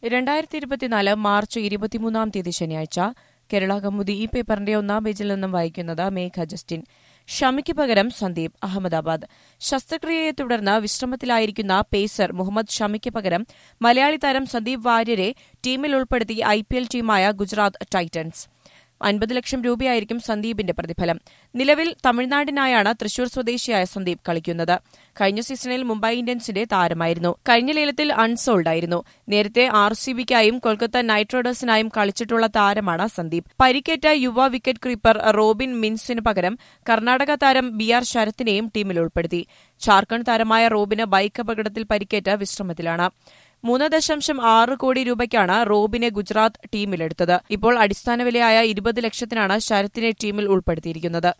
രണ്ടായിരത്തി ഇരുപത്തിനാല് മാർച്ച് ഇരുപത്തിമൂന്നാം തീയതി ശനിയാഴ്ച കേരള കൗമുദി ഈ പേപ്പറിന്റെ ഒന്നാം പേജിൽ നിന്നും വായിക്കുന്നത് മേഘ ജസ്റ്റിൻ ഷമിക്ക് പകരം സന്ദീപ് അഹമ്മദാബാദ് ശസ്ത്രക്രിയയെ തുടർന്ന് വിശ്രമത്തിലായിരിക്കുന്ന പേസർ മുഹമ്മദ് ഷമിക്ക് പകരം മലയാളി താരം സന്ദീപ് വാര്യരെ ടീമിൽ ഉൾപ്പെടുത്തി ഐ പി എൽ ടീമായ ഗുജറാത്ത് ടൈറ്റൻസ് അൻപത് ലക്ഷം രൂപയായിരിക്കും സന്ദീപിന്റെ പ്രതിഫലം നിലവിൽ തമിഴ്നാടിനായാണ് തൃശൂർ സ്വദേശിയായ സന്ദീപ് കളിക്കുന്നത് കഴിഞ്ഞ സീസണിൽ മുംബൈ ഇന്ത്യൻസിന്റെ താരമായിരുന്നു കഴിഞ്ഞ ലേലത്തിൽ അൺസോൾഡ് ആയിരുന്നു നേരത്തെ ആർ സി ബിക്കായും കൊൽക്കത്ത നൈറ്റ് റൈഡേഴ്സിനായും കളിച്ചിട്ടുള്ള താരമാണ് സന്ദീപ് പരിക്കേറ്റ യുവ വിക്കറ്റ് കീപ്പർ റോബിൻ മിൻസിന് പകരം കർണാടക താരം ബി ആർ ശരത്തിനെയും ടീമിൽ ഉൾപ്പെടുത്തി ജാർഖണ്ഡ് താരമായ റോബിന് ബൈക്ക് അപകടത്തിൽ പരിക്കേറ്റ് വിശ്രമത്തിലാണ് മൂന്ന് ദശാംശം ആറ് കോടി രൂപയ്ക്കാണ് റോബിനെ ഗുജറാത്ത് ടീമിലെടുത്തത് ഇപ്പോൾ അടിസ്ഥാന വിലയായ ഇരുപത് ലക്ഷത്തിനാണ് ശരത്തിനെ ടീമിൽ ഉൾപ്പെടുത്തിയിരിക്കുന്നത്